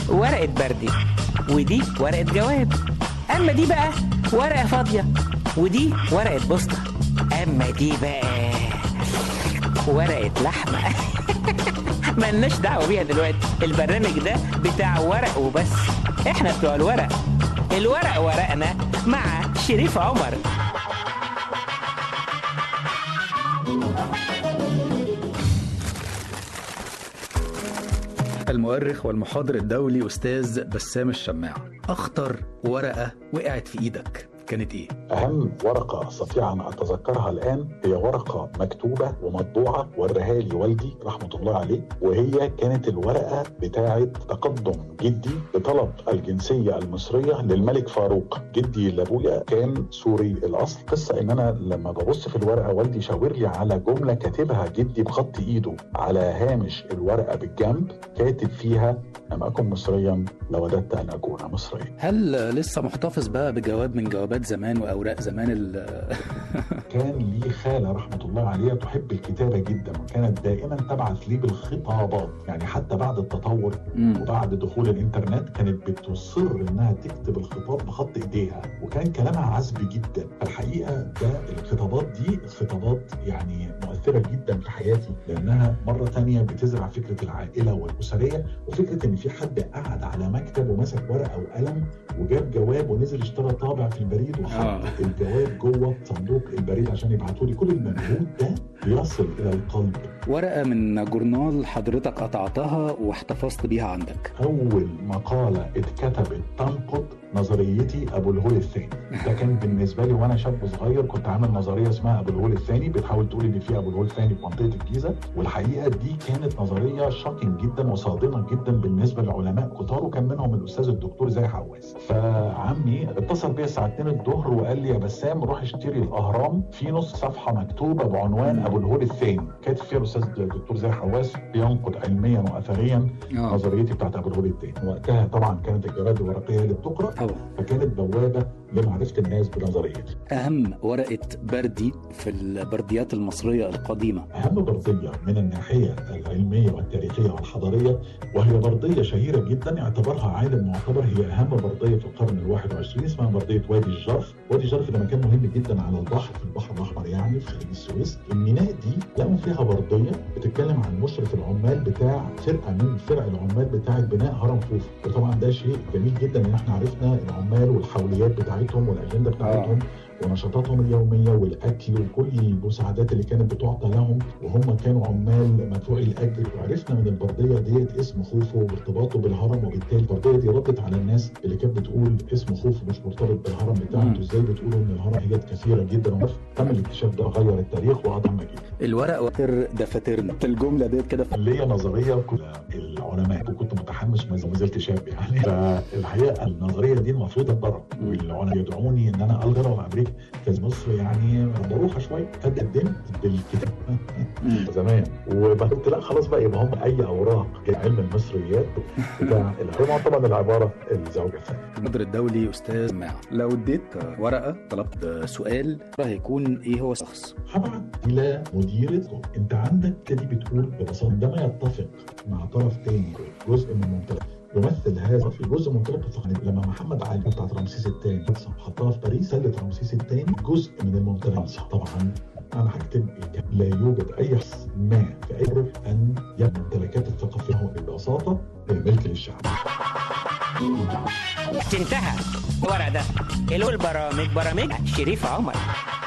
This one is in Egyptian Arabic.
ورقة بردي ودي ورقة جواب أما دي بقى ورقة فاضية ودي ورقة بوسطة أما دي بقى ورقة لحمة ملناش دعوة بيها دلوقتي البرنامج ده بتاع ورق وبس احنا بتوع الورق الورق ورقنا مع شريف عمر المؤرخ والمحاضر الدولي أستاذ بسام الشماع أخطر ورقة وقعت في إيدك كانت إيه؟ أهم ورقة أستطيع أن أتذكرها الآن هي ورقة مكتوبة ومطبوعة ورها لي والدي رحمة الله عليه وهي كانت الورقة بتاعة تقدم جدي بطلب الجنسية المصرية للملك فاروق جدي اللي أبويا كان سوري الأصل قصة إن أنا لما ببص في الورقة والدي شاور لي على جملة كاتبها جدي بخط إيده على هامش الورقة بالجنب كاتب فيها لم أكن مصريا لوددت أن أكون مصريا هل لسه محتفظ بقى بجواب من جوابات زمان وأوراق زمان ال كان لي خالة رحمة الله عليها تحب الكتابة جدا وكانت دائما تبعث لي بالخطابات يعني حتى بعد التطور مم. وبعد دخول الانترنت كانت بتصر انها تكتب الخطاب بخط ايديها وكان كلامها عذب جدا الحقيقه ده الخطابات دي خطابات يعني مؤثره جدا في حياتي لانها مره تانية بتزرع فكره العائله والاسريه وفكره ان في حد قعد على مكتب ومسك ورقه وقلم وجاب جواب ونزل اشترى طابع في البريد وحط آه. الجواب جوه صندوق البريد عشان يبعتوا لي كل المجهود ده بيصل الى القلب ورقة من جورنال حضرتك قطعتها واحتفظت بيها عندك أول مقالة اتكتبت تنقد نظريتي أبو الهول الثاني ده كان بالنسبة لي وأنا شاب صغير كنت عامل نظرية اسمها أبو الهول الثاني بتحاول تقول إن في أبو الهول الثاني في منطقة الجيزة والحقيقة دي كانت نظرية شاكينج جدا وصادمة جدا بالنسبة لعلماء كتار وكان منهم الأستاذ الدكتور زي حواس فعمي اتصل بيا الساعة 2 الظهر وقال لي يا بسام روح اشتري الأهرام في نص صفحة مكتوبة بعنوان أبو الهول الثاني كاتب فيها الأستاذ الدكتور زي حواس بينقد علميا وأثريا آه نظريتي بتاعت ابو الهول الثاني وقتها طبعا كانت الجرائد الورقيه اللي بتقرا طبعا فكانت بوابه لمعرفه الناس بنظريتي أهم ورقة بردي في البرديات المصرية القديمة اهم برديه من الناحيه العلميه والتاريخيه والحضاريه وهي برديه شهيره جدا اعتبرها عالم معتبر هي اهم برديه في القرن الواحد وعشرين اسمها برديه وادي الجرف وادي الجرف ده مكان مهم جدا على البحر في البحر الاحمر يعني في خليج السويس الميناء دي لقوا فيها برديه بتتكلم عن مشرف العمال بتاع فرقه من فرق العمال بتاعه بناء هرم خوفو وطبعا ده شيء جميل جدا ان احنا عرفنا العمال والحوليات بتاعتهم والاجنده بتاعتهم ونشاطاتهم اليوميه والاكل وكل المساعدات اللي كانت بتعطى لهم وهم كانوا عمال مدفوعي الاجر وعرفنا من البرديه ديت اسم خوفو وارتباطه بالهرم وبالتالي البرديه دي ردت على الناس اللي كانت بتقول اسم خوفو مش مرتبط بالهرم بتاعه مم. انتوا ازاي بتقولوا ان الهرم حاجات كثيره جدا ومف- تم الاكتشاف ده غير التاريخ وعظم جدا الورق وتر دفاترنا الجملة ديت كده في ليا نظريه كل العلماء وكنت متحمس ما ما زلت شاب يعني فالحقيقه النظريه دي المفروض اتدرب والعلماء يدعوني ان انا الغى وامريكا في مصر يعني بروحه شويه فقدمت بالكتاب مم. زمان وقلت لا خلاص بقى يبقى هم اي اوراق علم المصريات بتاع العلماء طبعا العباره الزوجه الثانيه المحاضر الدولي أستاذ سماع لو اديت ورقة طلبت سؤال هيكون إيه هو الشخص هبعت الى مديره انت عندك دي بتقول ببساطه عندما يتفق مع طرف تاني جزء من منطقه يمثل هذا في جزء منطقه الثقافه لما محمد علي بتاعت رمسيس الثاني حطها في باريس سله رمسيس الثاني جزء من المنطقه طبعا انا هكتب إيه؟ لا يوجد اي شخص ما في اي ظرف ان يبني الممتلكات الثقافيه هو ببساطه ملك للشعب انتهى الورق ده اللي هو البرامج برامج شريف عمر